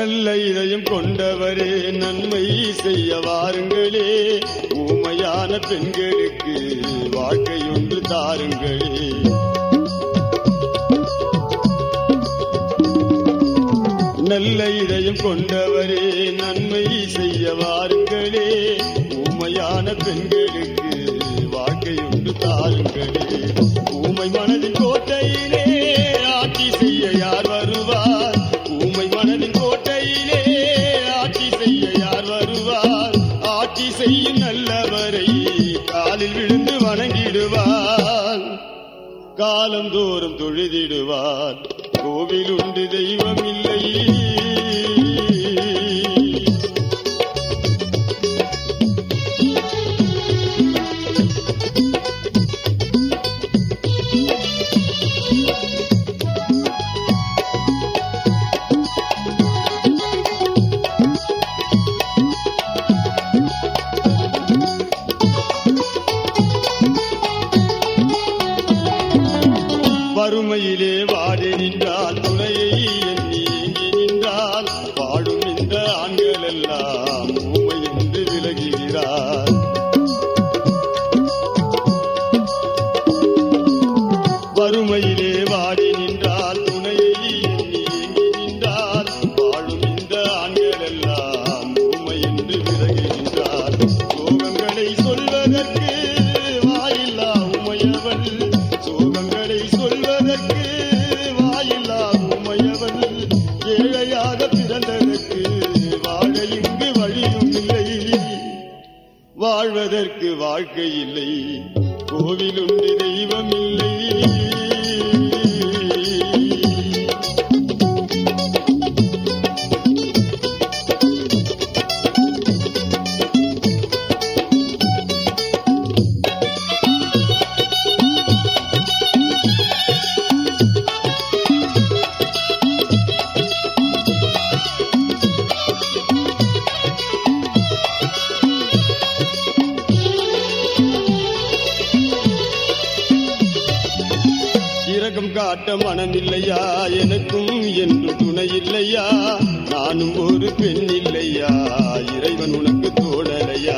நல்ல இதயம் கொண்டவரே நன்மை செய்ய வாருங்களே ஊமையான பெண்களுக்கு வாழ்க்கை ஒன்று தாருங்களே நல்ல இதயம் கொண்டவரே நன்மை செய்ய வாருங்களே ஊமையான பெண்களுக்கு வாழ்க்கை ஒன்று தாருங்களே ஊமை மனதின் கோட்டையிலே ஆட்சி செய்ய யார் வருவார் ஊமை மனதின் கோட்டையிலே ஆட்சி செய்ய யார் வருவார் ஆட்சி செய்யும் நல்லவரை காலில் விழுந்து வணங்கிடுவார் காலந்தோறும் தொழுதிடுவார் கோவில் உண்டு தெய்வம் இல்லை வறுமையிலே வாடி நின்றால் துணையை எண்ணி ஏங்கி நின்றால் வாழும் இந்த ஆண்கள் எல்லாம் ஊமை என்று விலகுகிறார் வறுமையிலே வாடி நின்றால் துணையை எண்ணி ஏங்கி நின்றால் வாழும் இந்த ஆண்கள் எல்லாம் ஊமை என்று விலகுகின்றார் சோகங்களை சொல்வதற்கு வாயில்லா உமையவள் சோகங்களை சொல்வதற்கு வாயில்லா உமையவள் ஏழையாக பிறந்ததற்கு வாழ இங்கு வழியும் இல்லை வாழ்வதற்கு வாழ்க்கை இல்லை கோவிலுண்டு தெய்வம் இல்லை இரகம் காட்ட மனமில்லையா எனக்கும் என்று துணை இல்லையா நானும் ஒரு பெண் இல்லையா இறைவன் உனக்கு தோழலையா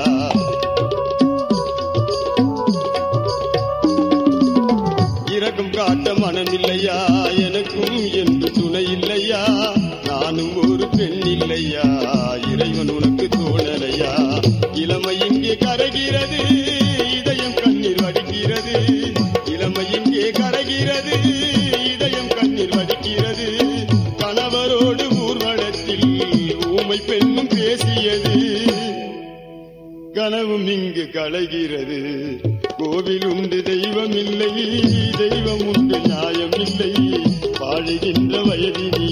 இரகம் காட்ட மனமில்லையா எனக்கும் என்று துணை இல்லையா நானும் ஒரு பெண் இல்லையா இறைவன் உனக்கு தோழலையா இளமை இங்கே கரைகிறது இதயம் கண்ணீர் வடிக்கிறது இளமை இங்கே கரைகிறது இதயம் கண்ணீர் வடிக்கிறது கணவரோடு ஊர்வலத்தில் ஊமை பெண்ணும் பேசியது கனவும் இங்கு களைகிறது கோவில் உண்டு தெய்வம் இல்லை தெய்வம் உண்டு நியாயம் இல்லை வாழுகின்ற வயதினிலே